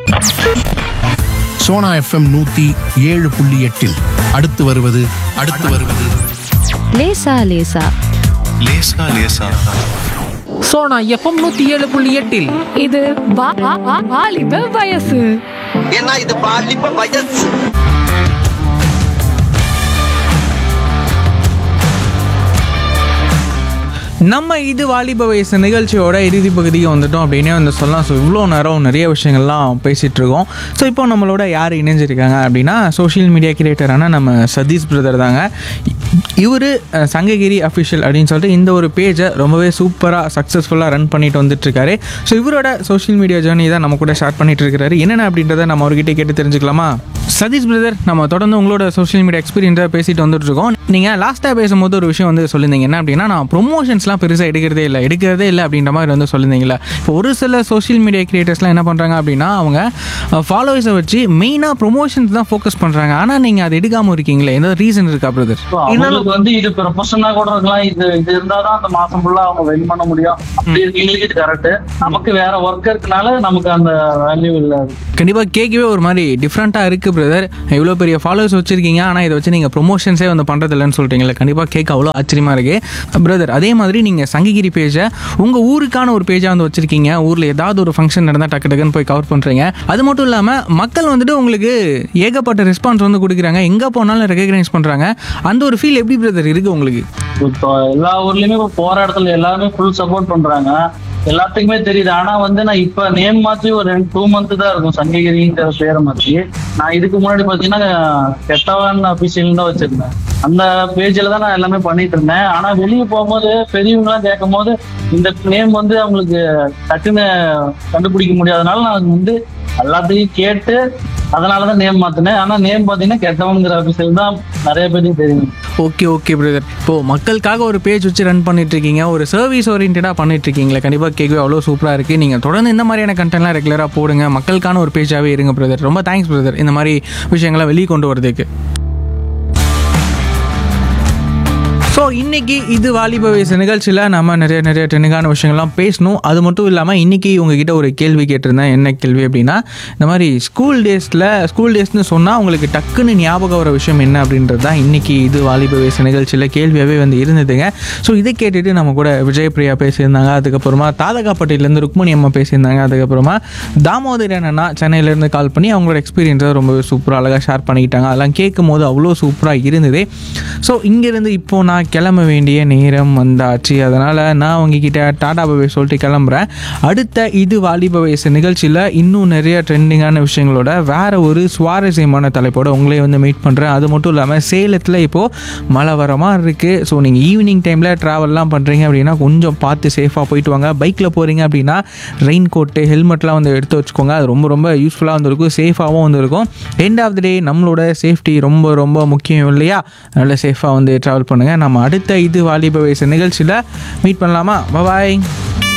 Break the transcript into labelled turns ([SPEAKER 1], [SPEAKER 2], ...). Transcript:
[SPEAKER 1] Sona FM நூத்தி ஏழு புள்ளி எட்டில் அடுத்து வருவது அடுத்து வருவது
[SPEAKER 2] லேசா லேசா
[SPEAKER 3] லேசா லேசா
[SPEAKER 4] சோனா எஃப்எம் நூத்தி ஏழு புள்ளி எட்டில்
[SPEAKER 5] இது வா- வா- வா- வாலிப வயசு
[SPEAKER 6] ஏன்னா இது பாலிப்ப வயசு
[SPEAKER 7] நம்ம இது வாலிப வயசு நிகழ்ச்சியோட இறுதி பகுதிக்கு வந்துட்டோம் அப்படின்னே வந்து சொல்லலாம் ஸோ இவ்வளோ நேரம் நிறைய விஷயங்கள்லாம் பேசிகிட்டு இருக்கோம் ஸோ இப்போ நம்மளோட யார் இணைஞ்சிருக்காங்க அப்படின்னா சோஷியல் மீடியா கிரியேட்டரான நம்ம சதீஷ் பிரதர் தாங்க இவர் சங்ககிரி அஃபிஷியல் அப்படின்னு சொல்லிட்டு இந்த ஒரு பேஜை ரொம்பவே சூப்பராக சக்ஸஸ்ஃபுல்லாக ரன் பண்ணிட்டு வந்துட்டுருக்காரு ஸோ இவரோட சோஷியல் மீடியா ஜேர்னி தான் நம்ம கூட ஷேர் பண்ணிட்டு இருக்காரு என்னென்ன அப்படின்றத நம்ம அவர்கிட்ட கேட்டு தெரிஞ்சுக்கலாமா சதீஷ் பிரதர் நம்ம தொடர்ந்து உங்களோட சோஷியல் மீடியா எக்ஸ்பீரியன்ஸை பேசிட்டு வந்துட்டு இருக்கோம் நீங்கள் லாஸ்ட்டாக பேசும்போது ஒரு விஷயம் வந்து சொல்லியிருந்தீங்க என்ன அப்படின்னா நான் ப்ரொமோஷன்ஸ்லாம் பெருசாக எடுக்கிறதே இல்லை எடுக்கிறதே இல்லை அப்படின்ற மாதிரி வந்து சொல்லியிருந்தீங்களா இப்போ ஒரு சில சோஷியல் மீடியா கிரியேட்டர்ஸ்லாம் என்ன பண்ணுறாங்க அப்படின்னா அவங்க ஃபாலோவர்ஸை வச்சு மெயினாக ப்ரொமோஷன்ஸ் தான் ஃபோக்கஸ் பண்ணுறாங்க ஆனால் நீங்கள் அதை எடுக்காமல் இருக்கீங்களே எந்த ரீசன் இருக்கா பிரதர்
[SPEAKER 8] அவங்களுக்கு வந்து இது ப்ரொஃபஷனலா கூட இருக்கலாம் இது இது இருந்தாதான் அந்த மாசம் ஃபுல்லா அவங்க வின் பண்ண முடியும் அப்படி இருக்கீங்களுக்கு இது கரெக்ட் நமக்கு வேற ஒர்க் இருக்கனால நமக்கு அந்த வேல்யூ இல்ல
[SPEAKER 7] கண்டிப்பாக கேட்கவே ஒரு மாதிரி டிஃப்ரெண்ட்டாக இருக்குது பிரதர் இவ்வளோ பெரிய ஃபாலோவர்ஸ் வச்சுருக்கீங்க ஆனால் இதை வச்சு நீங்கள் ப்ரொமோஷன்ஸே வந்து பண்ணுறதில்லன்னு சொல்கிறீங்களே கண்டிப்பாக கேட்க அவ்வளோ ஆச்சரியமாக இருக்குது பிரதர் அதே மாதிரி நீங்கள் சங்ககிரி பேஜை உங்கள் ஊருக்கான ஒரு பேஜாக வந்து வச்சுருக்கீங்க ஊரில் ஏதாவது ஒரு ஃபங்க்ஷன் நடந்தால் டக்கு டக்குன்னு போய் கவர் பண்ணுறீங்க அது மட்டும் இல்லாமல் மக்கள் வந்துட்டு உங்களுக்கு ஏகப்பட்ட ரெஸ்பான்ஸ் வந்து கொடுக்குறாங்க எங்கே போனாலும் ரெகக்னைஸ் பண்ணுறாங்க அந்த ஒரு ஃபீல் எப்படி பிரதர் இருக்குது உங்களுக்கு
[SPEAKER 8] இப்போ எல்லா ஊர்லயுமே இப்போ போற இடத்துல எல்லாருமே ஃபுல் சப்போர்ட் பண்றாங்க எல்லாத்துக்குமே தெரியுது ஆனா வந்து நான் இப்ப நேம் மாத்தி ஒரு ரெண்டு டூ மந்த் தான் இருக்கும் சங்ககிரிங்கிற பேரை மாத்தி நான் இதுக்கு முன்னாடி பாத்தீங்கன்னா கெட்டவன் அபிஷியல் தான் வச்சிருந்தேன் அந்த பேஜ்ல தான் நான் எல்லாமே பண்ணிட்டு இருந்தேன் ஆனா வெளியே போகும்போது பெரியவங்க எல்லாம் கேட்கும் போது இந்த நேம் வந்து அவங்களுக்கு டக்குன்னு கண்டுபிடிக்க முடியாதனால நான் வந்து எல்லாத்தையும் கேட்டு அதனாலதான் நேம் மாத்தினேன் ஆனா நேம் பாத்தீங்கன்னா கெட்டவன்கிற அபிஷியல் தான் நிறைய பேருக்கு தெரியும்
[SPEAKER 7] ஓகே ஓகே பிரதர் இப்போது மக்களுக்காக ஒரு பேஜ் வச்சு ரன் பண்ணிட்டு இருக்கீங்க ஒரு சர்வீஸ் ஓரியன்டாக பண்ணிட்டு இருக்கீங்களே கண்டிப்பாக கேட்கவே அவ்வளோ சூப்பராக இருக்குது நீங்கள் தொடர்ந்து இந்த மாதிரியான கண்டென்ட்லாம் ரெகுலராக போடுங்க மக்களுக்கான ஒரு பேஜாகவே இருங்க பிரதர் ரொம்ப தேங்க்ஸ் பிரதர் இந்த மாதிரி விஷயங்களை வெளியே கொண்டு வரதுக்கு ஸோ இன்னைக்கு இது வாலிப வயசு நிகழ்ச்சியில் நம்ம நிறைய நிறைய டென்னுக்கான விஷயங்கள்லாம் பேசணும் அது மட்டும் இல்லாமல் இன்னைக்கு உங்ககிட்ட ஒரு கேள்வி கேட்டிருந்தேன் என்ன கேள்வி அப்படின்னா இந்த மாதிரி ஸ்கூல் டேஸில் ஸ்கூல் டேஸ்னு சொன்னால் உங்களுக்கு டக்குன்னு ஞாபகம் வர விஷயம் என்ன அப்படின்றது தான் இன்னைக்கு இது வாலிப வயசு நிகழ்ச்சியில் கேள்வியாகவே வந்து இருந்ததுங்க ஸோ இதை கேட்டுட்டு நம்ம கூட விஜயபிரியா பேசியிருந்தாங்க அதுக்கப்புறமா தாதகாப்பட்டியிலேருந்து ருக்மணி அம்மா பேசியிருந்தாங்க அதுக்கப்புறமா தாமோதரன் அண்ணா சென்னையிலேருந்து கால் பண்ணி அவங்களோட எக்ஸ்பீரியன்ஸை ரொம்பவே சூப்பராக அழகாக ஷேர் பண்ணிக்கிட்டாங்க அதெல்லாம் கேட்கும் போது அவ்வளோ சூப்பராக இருந்தது ஸோ இங்கேருந்து இப்போ நான் கிளம்ப வேண்டிய நேரம் வந்தாச்சு அதனால் நான் உங்ககிட்ட டாடா பாபே சொல்லிட்டு கிளம்புறேன் அடுத்த இது வாலிப வயசு நிகழ்ச்சியில் இன்னும் நிறைய ட்ரெண்டிங்கான விஷயங்களோட வேற ஒரு சுவாரஸ்யமான தலைப்போட உங்களே வந்து மீட் பண்ணுறேன் அது மட்டும் இல்லாமல் சேலத்தில் இப்போது மழை வர மாதிரி இருக்குது ஸோ நீங்கள் ஈவினிங் டைமில் ட்ராவல்லாம் பண்ணுறீங்க அப்படின்னா கொஞ்சம் பார்த்து சேஃபாக போயிட்டு வாங்க பைக்கில் போகிறீங்க அப்படின்னா ரெயின் கோட்டு ஹெல்மெட்லாம் வந்து எடுத்து வச்சுக்கோங்க அது ரொம்ப ரொம்ப யூஸ்ஃபுல்லாக வந்துருக்கும் சேஃபாகவும் வந்துருக்கும் எண்ட் ஆஃப் த டே நம்மளோட சேஃப்டி ரொம்ப ரொம்ப முக்கியம் இல்லையா அதனால் சேஃபாக வந்து ட்ராவல் பண்ணுங்கள் நம்ம அடுத்த இது வாலிப வயசு நிகழ்ச்சியில் மீட் பண்ணலாமா பாய்